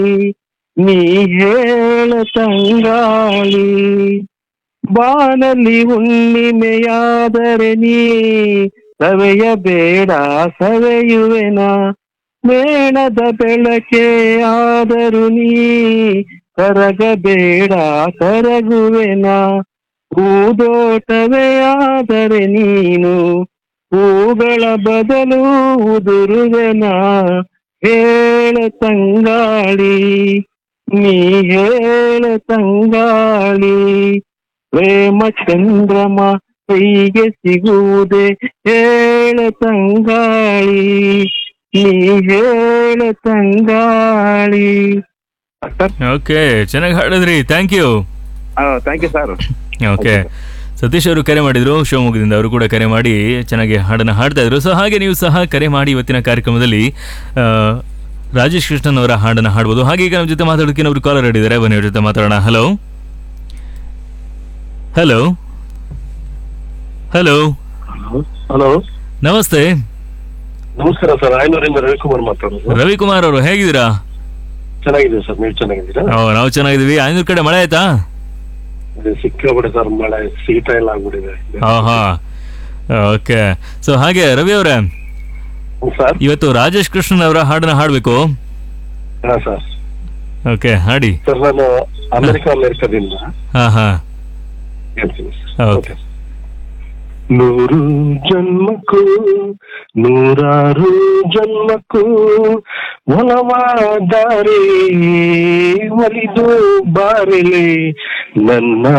ನೀ ಹೇಳ ತಂಗಾಳಿ ಬಾನಲ್ಲಿ ಹುಣ್ಣಿಮೆಯಾದರೆ ನೀ ಸವೆಯಬೇಡ ಸವೆಯುವೆನ ಮೇಣದ ಬೆಳಕೆ ಆದರೂ ನೀ ಕರಗಬೇಡ ಕರಗುವೆನ ಹೂದೋಟವೇ ಆದರೆ ನೀನು ಹೂಗಳ ಬದಲು ಉದುರುವೆನ ಹೇಳ ತಂಗಾಳಿ ನೀ ಹೇಳ ತಂಗಾಳಿ ಪ್ರೇಮ ಚಂದ್ರಮ ಕೈಗೆ ಸಿಗುವುದೇ ಹೇಳ ತಂಗಾಳಿ ನೀ ಹೇಳ ತಂಗಾಳಿ ಸರ್ ಓಕೆ ಚೆನ್ನಾಗಿ ಹಾಡಿದ್ರಿ thank you thank you sir okay Satish ಅವರು ಕರೆ ಮಾಡಿದ್ರು ಶಿವಮೊಗ್ಗದಿಂದ ಅವರು ಕೂಡ ಕರೆ ಮಾಡಿ ಚೆನ್ನಾಗಿ ಹಾಡನ್ನು ಹಾಡ್ತಾ ಇದ್ರು ಸೊ ಹಾಗೆ ನೀವು ಸಹ ಕರೆ ಮಾಡಿ ಇವತ್ತಿನ ಕಾರ್ಯಕ್ರಮದಲ್ಲಿ ಆ, ರಾಜೇಶ್ ಕೃಷ್ಣನ್ ಅವರ ಹಾಡನ್ನು ಹಾಡ್ಬೋದು ಹಾಗೆ ಈಗ ನಮ್ಮ ಜೊತೆ ಮಾತಾಡೋದಕ್ಕೆ ಅವರು ಕಾಲರ್ ಹಿಡಿದ್ದಾರೆ ಬನ್ನಿ ಅವ್ರ ಜೊತೆ ಮಾತಾಡೋಣ ಹಲೋ ಹಲೋ ಹಲೋ ಹಲೋ ನಮಸ್ತೆ ನಮಸ್ಕಾರ ಸರ್ ಆಯ್ನೂರಿಂದ ರವಿಕುಮಾರ್ ಮಾತಾಡೋದು ರವಿಕುಮಾರ್ ಅವರು ಹೇಗಿದ್ದೀರಾ ಚೆನ್ನಾಗಿದೆ ಸರ್ ನೀವು ಚೆನ್ನಾಗಿದ್ದೀರಾ ಓ ನಾವು ಚೆನ್ನಾಗಿದ್ದೀವಿ ಐನೂರು ಕಡೆ ಮಳೆ ಆಯ್ತಾ ಇದು ಸಿಕ್ಕಾಬಿಡೆ ಸರ್ ಮಳೆ ಶೀತ ಎಲ್ಲ ಆಗ್ಬಿಟ್ಟಿದೆ ಹಾ ಹಾ ಓಕೆ ಸೊ ಹಾಗೆ ರವಿ ಅವರೇ ಸರ್ ಇವತ್ತು ರಾಜೇಶ್ ಕೃಷ್ಣನ್ ಅವರ ಹಾಡನ್ನ ಹಾಡಬೇಕು ಹಾ ಸರ್ ಓಕೆ ಹಾಡಿ ಸರ್ ನಾನು ಅಮೆರಿಕ ಅಮೆರಿಕದಿಂದ ಹಾ ಹಾ ಹೇಳ್ತೀನಿ ಸರ್ ಓಕೆ ನೂರು ಜನ್ಮಕ್ಕೂ ನೂರಾರು ಜನ್ಮಕ್ಕೂ ಒಲವಾದರೆ ಒಲಿದು ಬಾರಿಲೆ ನನ್ನ